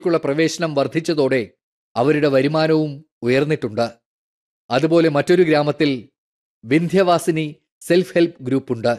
ക്കുള്ള പ്രവേശനം വർദ്ധിച്ചതോടെ അവരുടെ വരുമാനവും ഉയർന്നിട്ടുണ്ട് അതുപോലെ മറ്റൊരു ഗ്രാമത്തിൽ വിന്ധ്യവാസിനി സെൽഫ് ഹെൽപ്പ് ഗ്രൂപ്പുണ്ട്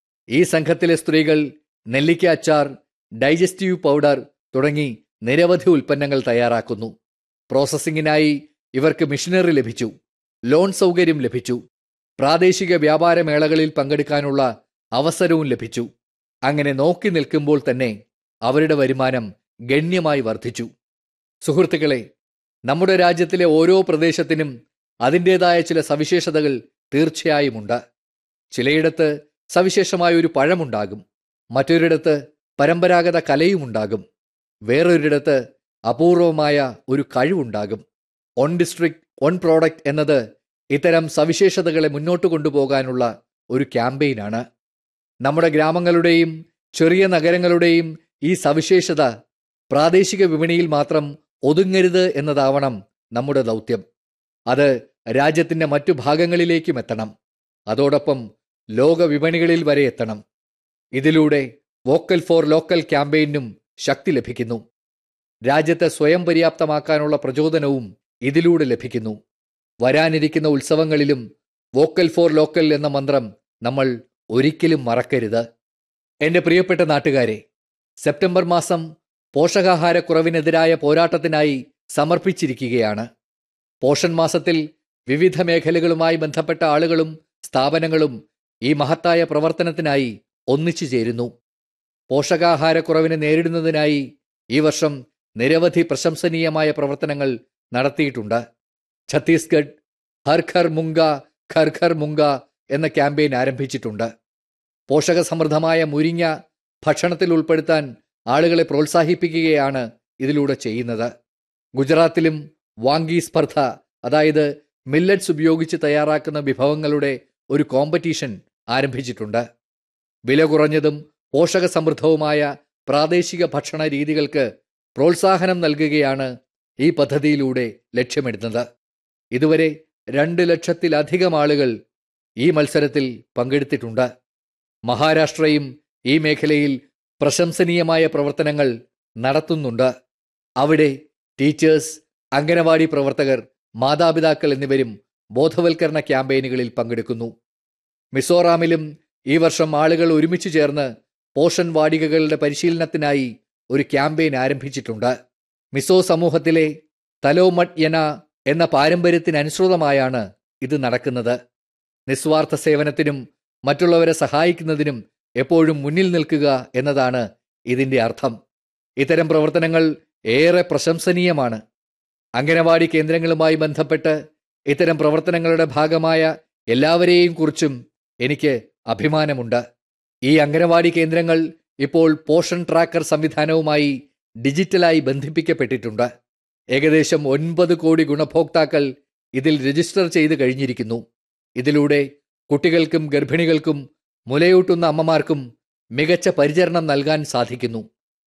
ഈ സംഘത്തിലെ സ്ത്രീകൾ നെല്ലിക്ക അച്ചാർ ഡൈജസ്റ്റീവ് പൗഡർ തുടങ്ങി നിരവധി ഉൽപ്പന്നങ്ങൾ തയ്യാറാക്കുന്നു പ്രോസസ്സിങ്ങിനായി ഇവർക്ക് മിഷനറി ലഭിച്ചു ലോൺ സൗകര്യം ലഭിച്ചു പ്രാദേശിക വ്യാപാര മേളകളിൽ പങ്കെടുക്കാനുള്ള അവസരവും ലഭിച്ചു അങ്ങനെ നോക്കി നിൽക്കുമ്പോൾ തന്നെ അവരുടെ വരുമാനം ഗണ്യമായി വർദ്ധിച്ചു സുഹൃത്തുക്കളെ നമ്മുടെ രാജ്യത്തിലെ ഓരോ പ്രദേശത്തിനും അതിൻ്റെതായ ചില സവിശേഷതകൾ തീർച്ചയായുമുണ്ട് ചിലയിടത്ത് സവിശേഷമായ ഒരു പഴമുണ്ടാകും മറ്റൊരിടത്ത് പരമ്പരാഗത കലയുമുണ്ടാകും വേറൊരിടത്ത് അപൂർവമായ ഒരു കഴിവുണ്ടാകും ഓൺ ഡിസ്ട്രിക്ട് ഓൺ പ്രോഡക്റ്റ് എന്നത് ഇത്തരം സവിശേഷതകളെ മുന്നോട്ട് കൊണ്ടുപോകാനുള്ള ഒരു ക്യാമ്പയിനാണ് നമ്മുടെ ഗ്രാമങ്ങളുടെയും ചെറിയ നഗരങ്ങളുടെയും ഈ സവിശേഷത പ്രാദേശിക വിപണിയിൽ മാത്രം ഒതുങ്ങരുത് എന്നതാവണം നമ്മുടെ ദൗത്യം അത് രാജ്യത്തിന്റെ മറ്റു ഭാഗങ്ങളിലേക്കും എത്തണം അതോടൊപ്പം ലോക വിപണികളിൽ വരെ എത്തണം ഇതിലൂടെ വോക്കൽ ഫോർ ലോക്കൽ ക്യാമ്പയിനും ശക്തി ലഭിക്കുന്നു രാജ്യത്തെ സ്വയം പര്യാപ്തമാക്കാനുള്ള പ്രചോദനവും ഇതിലൂടെ ലഭിക്കുന്നു വരാനിരിക്കുന്ന ഉത്സവങ്ങളിലും വോക്കൽ ഫോർ ലോക്കൽ എന്ന മന്ത്രം നമ്മൾ ഒരിക്കലും മറക്കരുത് എൻ്റെ പ്രിയപ്പെട്ട നാട്ടുകാരെ സെപ്റ്റംബർ മാസം പോഷകാഹാരക്കുറവിനെതിരായ പോരാട്ടത്തിനായി സമർപ്പിച്ചിരിക്കുകയാണ് പോഷൻ മാസത്തിൽ വിവിധ മേഖലകളുമായി ബന്ധപ്പെട്ട ആളുകളും സ്ഥാപനങ്ങളും ഈ മഹത്തായ പ്രവർത്തനത്തിനായി ഒന്നിച്ചു ചേരുന്നു പോഷകാഹാരക്കുറവിനെ നേരിടുന്നതിനായി ഈ വർഷം നിരവധി പ്രശംസനീയമായ പ്രവർത്തനങ്ങൾ നടത്തിയിട്ടുണ്ട് ഛത്തീസ്ഗഡ് ഹർ ഘർ മുങ്ക ഘർ ഘർ മുങ്ക എന്ന ക്യാമ്പയിൻ ആരംഭിച്ചിട്ടുണ്ട് പോഷകസമൃദ്ധമായ മുരിങ്ങ ഭക്ഷണത്തിൽ ഉൾപ്പെടുത്താൻ ആളുകളെ പ്രോത്സാഹിപ്പിക്കുകയാണ് ഇതിലൂടെ ചെയ്യുന്നത് ഗുജറാത്തിലും വാങ്കി സ്പർദ്ധ അതായത് മില്ലറ്റ്സ് ഉപയോഗിച്ച് തയ്യാറാക്കുന്ന വിഭവങ്ങളുടെ ഒരു കോമ്പറ്റീഷൻ ആരംഭിച്ചിട്ടുണ്ട് വില കുറഞ്ഞതും പോഷകസമൃദ്ധവുമായ പ്രാദേശിക ഭക്ഷണ രീതികൾക്ക് പ്രോത്സാഹനം നൽകുകയാണ് ഈ പദ്ധതിയിലൂടെ ലക്ഷ്യമിടുന്നത് ഇതുവരെ രണ്ട് ലക്ഷത്തിലധികം ആളുകൾ ഈ മത്സരത്തിൽ പങ്കെടുത്തിട്ടുണ്ട് മഹാരാഷ്ട്രയും ഈ മേഖലയിൽ പ്രശംസനീയമായ പ്രവർത്തനങ്ങൾ നടത്തുന്നുണ്ട് അവിടെ ടീച്ചേഴ്സ് അംഗനവാടി പ്രവർത്തകർ മാതാപിതാക്കൾ എന്നിവരും ബോധവൽക്കരണ ക്യാമ്പയിനുകളിൽ പങ്കെടുക്കുന്നു മിസോറാമിലും ഈ വർഷം ആളുകൾ ഒരുമിച്ച് ചേർന്ന് പോഷൻ വാടികകളുടെ പരിശീലനത്തിനായി ഒരു ക്യാമ്പയിൻ ആരംഭിച്ചിട്ടുണ്ട് മിസോ സമൂഹത്തിലെ തലോമട്ട് യന എന്ന പാരമ്പര്യത്തിനനുസൃതമായാണ് ഇത് നടക്കുന്നത് നിസ്വാർത്ഥ സേവനത്തിനും മറ്റുള്ളവരെ സഹായിക്കുന്നതിനും എപ്പോഴും മുന്നിൽ നിൽക്കുക എന്നതാണ് ഇതിന്റെ അർത്ഥം ഇത്തരം പ്രവർത്തനങ്ങൾ ഏറെ പ്രശംസനീയമാണ് അംഗനവാടി കേന്ദ്രങ്ങളുമായി ബന്ധപ്പെട്ട് ഇത്തരം പ്രവർത്തനങ്ങളുടെ ഭാഗമായ എല്ലാവരെയും കുറിച്ചും എനിക്ക് അഭിമാനമുണ്ട് ഈ അംഗനവാടി കേന്ദ്രങ്ങൾ ഇപ്പോൾ പോഷൻ ട്രാക്കർ സംവിധാനവുമായി ഡിജിറ്റലായി ബന്ധിപ്പിക്കപ്പെട്ടിട്ടുണ്ട് ഏകദേശം ഒൻപത് കോടി ഗുണഭോക്താക്കൾ ഇതിൽ രജിസ്റ്റർ ചെയ്ത് കഴിഞ്ഞിരിക്കുന്നു ഇതിലൂടെ കുട്ടികൾക്കും ഗർഭിണികൾക്കും മുലയൂട്ടുന്ന അമ്മമാർക്കും മികച്ച പരിചരണം നൽകാൻ സാധിക്കുന്നു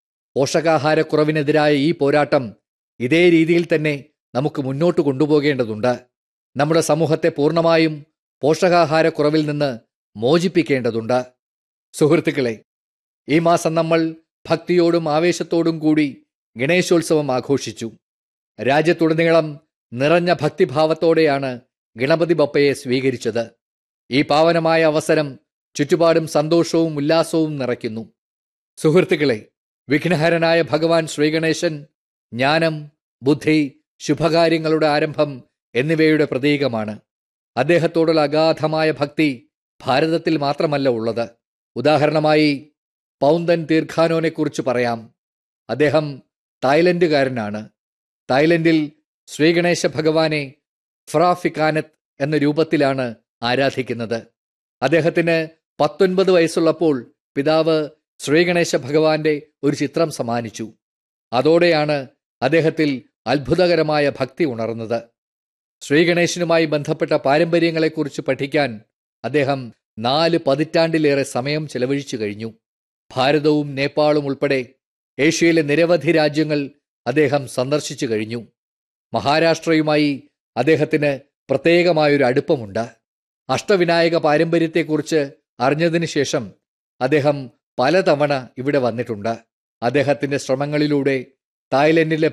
പോഷകാഹാരക്കുറവിനെതിരായ ഈ പോരാട്ടം ഇതേ രീതിയിൽ തന്നെ നമുക്ക് മുന്നോട്ട് കൊണ്ടുപോകേണ്ടതുണ്ട് നമ്മുടെ സമൂഹത്തെ പൂർണ്ണമായും പോഷകാഹാരക്കുറവിൽ നിന്ന് മോചിപ്പിക്കേണ്ടതുണ്ട് സുഹൃത്തുക്കളെ ഈ മാസം നമ്മൾ ഭക്തിയോടും ആവേശത്തോടും കൂടി ഗണേശോത്സവം ആഘോഷിച്ചു രാജ്യത്തുടനീളം നിറഞ്ഞ ഭക്തിഭാവത്തോടെയാണ് ഗണപതി ബപ്പയെ സ്വീകരിച്ചത് ഈ പാവനമായ അവസരം ചുറ്റുപാടും സന്തോഷവും ഉല്ലാസവും നിറയ്ക്കുന്നു സുഹൃത്തുക്കളെ വിഘ്നഹരനായ ഭഗവാൻ ശ്രീഗണേശൻ ജ്ഞാനം ബുദ്ധി ശുഭകാര്യങ്ങളുടെ ആരംഭം എന്നിവയുടെ പ്രതീകമാണ് അദ്ദേഹത്തോടുള്ള അഗാധമായ ഭക്തി ഭാരതത്തിൽ മാത്രമല്ല ഉള്ളത് ഉദാഹരണമായി പൗന്തൻ തീർഖാനോനെക്കുറിച്ച് പറയാം അദ്ദേഹം തായ്ലൻഡുകാരനാണ് തായ്ലൻഡിൽ ശ്രീഗണേശ ഭഗവാനെ ഫ്രാഫിക്കാനത്ത് എന്ന രൂപത്തിലാണ് ആരാധിക്കുന്നത് അദ്ദേഹത്തിന് പത്തൊൻപത് വയസ്സുള്ളപ്പോൾ പിതാവ് ശ്രീഗണേശ ഭഗവാന്റെ ഒരു ചിത്രം സമ്മാനിച്ചു അതോടെയാണ് അദ്ദേഹത്തിൽ അത്ഭുതകരമായ ഭക്തി ഉണർന്നത് ശ്രീഗണേശനുമായി ബന്ധപ്പെട്ട പാരമ്പര്യങ്ങളെക്കുറിച്ച് പഠിക്കാൻ അദ്ദേഹം നാല് പതിറ്റാണ്ടിലേറെ സമയം ചെലവഴിച്ചു കഴിഞ്ഞു ഭാരതവും നേപ്പാളും ഉൾപ്പെടെ ഏഷ്യയിലെ നിരവധി രാജ്യങ്ങൾ അദ്ദേഹം സന്ദർശിച്ചു കഴിഞ്ഞു മഹാരാഷ്ട്രയുമായി അദ്ദേഹത്തിന് പ്രത്യേകമായൊരു അടുപ്പമുണ്ട് അഷ്ടവിനായക പാരമ്പര്യത്തെക്കുറിച്ച് അറിഞ്ഞതിന് ശേഷം അദ്ദേഹം പലതവണ ഇവിടെ വന്നിട്ടുണ്ട് അദ്ദേഹത്തിന്റെ ശ്രമങ്ങളിലൂടെ തായ്ലൻഡിലെ